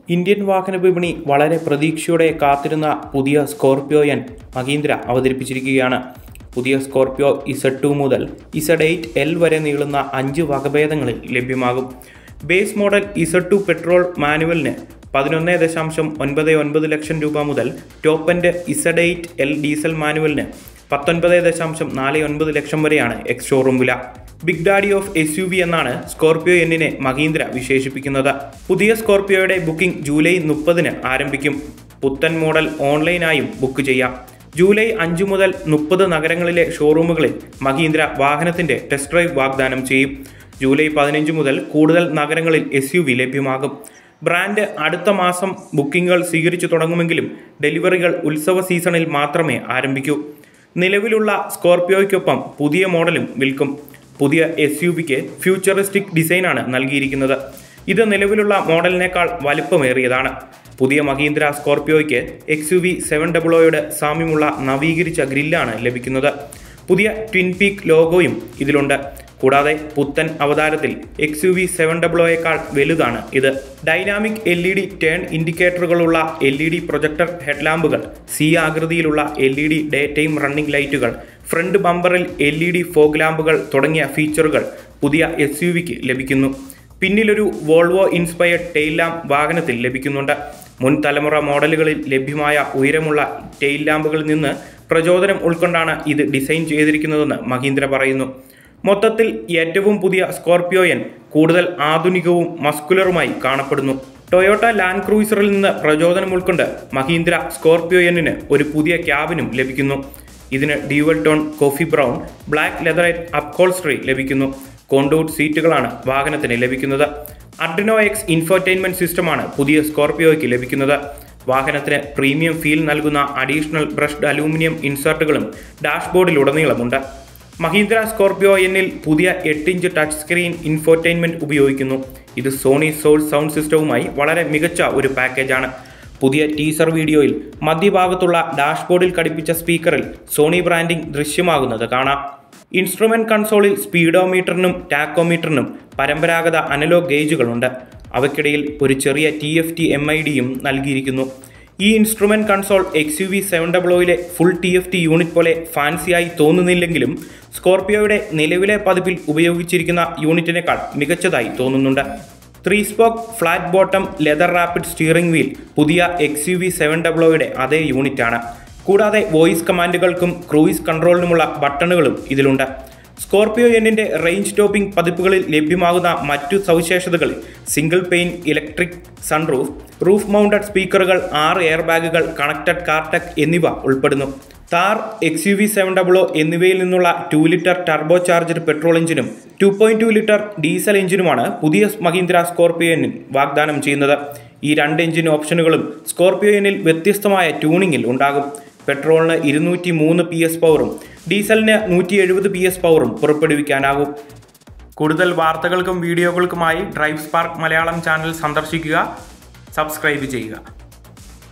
Indian വാഹന വിപണി വളരെ പ്രതീക്ഷയോടെ കാത്തിരുന്ന പുതിയ സ്കോർപിയോ എൻ മഹീന്ദ്ര അവതരിപ്പിച്ചിരിക്കുകയാണ് പുതിയ സ്കോർപിയോ ഇസഡ് ടു മുതൽ ഇസഡ് എയ്റ്റ് എൽ വരെ നീളുന്ന അഞ്ച് വകഭേദങ്ങളിൽ ലഭ്യമാകും base model Z two petrol മാനുവലിന് പതിനൊന്ന് ദശാംശം ഒൻപത് ഒൻപത് ലക്ഷം രൂപ മുതൽ top end Z eight L diesel മാനുവലിന് പത്തൊൻപത് ദശാംശം നാല് ഒൻപത് ലക്ഷം വരെയാണ് എക്സ് ഷോറൂം വില big daddy of S U V എന്നാണ് സ്കോർപിയോ എന്നിനെ മഹീന്ദ്ര വിശേഷിപ്പിക്കുന്നത് പുതിയ സ്കോർപിയോയുടെ ബുക്കിംഗ് ജൂലൈ മുപ്പതിന് ആരംഭിക്കും പുത്തൻ മോഡൽ ഓൺലൈനായും ബുക്ക് ചെയ്യാം ജൂലൈ അഞ്ച് മുതൽ മുപ്പത് നഗരങ്ങളിലെ ഷോറൂമുകളിൽ മഹീന്ദ്ര വാഹനത്തിന്റെ ടെസ്റ്റ് ഡ്രൈവ് വാഗ്ദാനം ചെയ്യും ജൂലൈ പതിനഞ്ച് മുതൽ കൂടുതൽ നഗരങ്ങളിൽ എസ് യു വി ലഭ്യമാകും ബ്രാൻഡ് അടുത്ത മാസം ബുക്കിംഗുകൾ സ്വീകരിച്ചു തുടങ്ങുമെങ്കിലും ഡെലിവറികൾ ഉത്സവ സീസണിൽ മാത്രമേ ആരംഭിക്കൂ നിലവിലുള്ള സ്കോർപിയോയ്ക്കൊപ്പം പുതിയ മോഡലും വിൽക്കും പുതിയ എസ് യു വിക്ക് ഫ്യൂച്ചറിസ്റ്റിക് ഡിസൈനാണ് നൽകിയിരിക്കുന്നത് ഇത് നിലവിലുള്ള മോഡലിനേക്കാൾ വലുപ്പമേറിയതാണ് പുതിയ മഹീന്ദ്ര സ്കോർപിയോയ്ക്ക് എക്സ് യു വി സെവൻ ഡബിളോയുടെ സാമ്യമുള്ള നവീകരിച്ച ഗ്രില്ലാണ് ലഭിക്കുന്നത് പുതിയ ട്വിൻ പീക്ക് ലോഗോയും ഇതിലുണ്ട് കൂടാതെ പുത്തൻ അവതാരത്തിൽ എക്സ് യു വി സെവൻ ഡബിളോയേക്കാൾ വലുതാണ് ഇത് dynamic L E D turn ഇൻഡിക്കേറ്ററുകളുള്ള എൽ ഇ ഡി പ്രൊജക്ടർ ഹെഡ്ലാമ്പുകൾ സി ആകൃതിയിലുള്ള L E D day time running ലൈറ്റുകൾ ഫ്രണ്ട് ബമ്പറിൽ എൽ ഇ ഡി ഫോഗ് ലാമ്പുകൾ തുടങ്ങിയ ഫീച്ചറുകൾ പുതിയ എസ് യു വിക്ക് ലഭിക്കുന്നു പിന്നിലൊരു വോൾവോ ഇൻസ്പയർഡ് ടെയിൽ ലാമ്പ് വാഹനത്തിൽ ലഭിക്കുന്നുണ്ട് മുൻ തലമുറ മോഡലുകളിൽ ലഭ്യമായ ഉയരമുള്ള ടെയിൽ ലാമ്പുകളിൽ നിന്ന് പ്രചോദനം ഉൾക്കൊണ്ടാണ് ഇത് ഡിസൈൻ ചെയ്തിരിക്കുന്നതെന്ന് മഹീന്ദ്ര പറയുന്നു മൊത്തത്തിൽ ഏറ്റവും പുതിയ സ്കോർപിയോ എൻ കൂടുതൽ ആധുനികവും മസ്കുലറുമായി കാണപ്പെടുന്നു ടൊയോട്ട ലാൻഡ് ക്രൂയിസറിൽ നിന്ന് പ്രചോദനം ഉൾക്കൊണ്ട് മഹീന്ദ്ര സ്കോർപിയോ എന്നിന് ഒരു പുതിയ ക്യാബിനും ലഭിക്കുന്നു ഇതിന് dual tone coffee brown black leatherette upholstery ലഭിക്കുന്നു കോണ്ടൂട്ട് സീറ്റുകളാണ് വാഹനത്തിന് ലഭിക്കുന്നത് അഡ്രിനോ എക്സ് ഇൻഫോർടൈൻമെന്റ് സിസ്റ്റമാണ് പുതിയ സ്കോർപിയോയ്ക്ക് ലഭിക്കുന്നത് വാഹനത്തിന് പ്രീമിയം ഫീൽ നൽകുന്ന അഡീഷണൽ ബ്രഷ്ഡ് അലൂമിനിയം ഇൻസർട്ടുകളും ഡാഷ്ബോർഡിലുടനീളമുണ്ട് മഹീന്ദ്ര സ്കോർപിയോ എന്നിൽ പുതിയ എട്ട് ഇഞ്ച് ടച്ച് സ്ക്രീൻ ഇൻഫോർടൈൻമെന്റ് ഉപയോഗിക്കുന്നു ഇത് സോണി സോൾ സൗണ്ട് സിസ്റ്റവുമായി വളരെ മികച്ച ഒരു പാക്കേജാണ് പുതിയ ടീസർ വീഡിയോയിൽ മധ്യഭാഗത്തുള്ള ഡാഷ്ബോർഡിൽ ഘടിപ്പിച്ച സ്പീക്കറിൽ സോണി ബ്രാൻഡിംഗ് ദൃശ്യമാകുന്നത് കാണാം ഇൻസ്ട്രുമെന്റ് കൺസോളിൽ സ്പീഡോമീറ്ററിനും ടാക്കോമീറ്ററിനും പരമ്പരാഗത അനലോഗ് ഗേജുകളുണ്ട് അവയ്ക്കിടയിൽ ഒരു ചെറിയ T F T M I ഡിയും നൽകിയിരിക്കുന്നു ഈ instrument console X U V seven ഡബിളോയിലെ full T F T unit പോലെ ഫാൻസിയായി തോന്നുന്നില്ലെങ്കിലും സ്കോർപിയോയുടെ നിലവിലെ പതിപ്പിൽ ഉപയോഗിച്ചിരിക്കുന്ന യൂണിറ്റിനേക്കാൾ മികച്ചതായി തോന്നുന്നുണ്ട് three spoke flat bottom leather wrapped steering wheel പുതിയ എക്സ് യു വി സെവൻ ഡബിളോയുടെ അതേ യൂണിറ്റാണ് കൂടാതെ വോയിസ് കമാൻഡുകൾക്കും ക്രൂയിസ് കൺട്രോളിനുമുള്ള ബട്ടണുകളും ഇതിലുണ്ട് സ്കോർപിയോ എന്നിന്റെ റേഞ്ച് ടോപ്പിംഗ് പതിപ്പുകളിൽ ലഭ്യമാകുന്ന മറ്റു സവിശേഷതകളിൽ single pane electric sunroof roof mounted സ്പീക്കറുകൾ ആറ് എയർ ബാഗുകൾ കണക്റ്റഡ് കാർടെക് എന്നിവ ഉൾപ്പെടുന്നു Thar X U V seven double O എന്നിവയിൽ നിന്നുള്ള two litre turbo charged petrol എഞ്ചിനും two point two litre diesel എഞ്ചിനുമാണ് പുതിയ മഹീന്ദ്ര സ്കോർപിയോ എന്നിൽ വാഗ്ദാനം ചെയ്യുന്നത് ഈ രണ്ട് എഞ്ചിൻ ഓപ്ഷനുകളും സ്കോർപിയോ എന്നിൽ വ്യത്യസ്തമായ ട്യൂണിങ്ങിൽ ഉണ്ടാകും പെട്രോളിന് ഇരുന്നൂറ്റി മൂന്ന് പി എസ് പവറും ഡീസലിന് നൂറ്റി എഴുപത് പി എസ് പവറും പുറപ്പെടുവിക്കാനാകും കൂടുതൽ വാർത്തകൾക്കും വീഡിയോകൾക്കുമായി ഡ്രൈവ് സ്പാർക്ക് മലയാളം ചാനൽ സന്ദർശിക്കുക സബ്സ്ക്രൈബ് ചെയ്യുക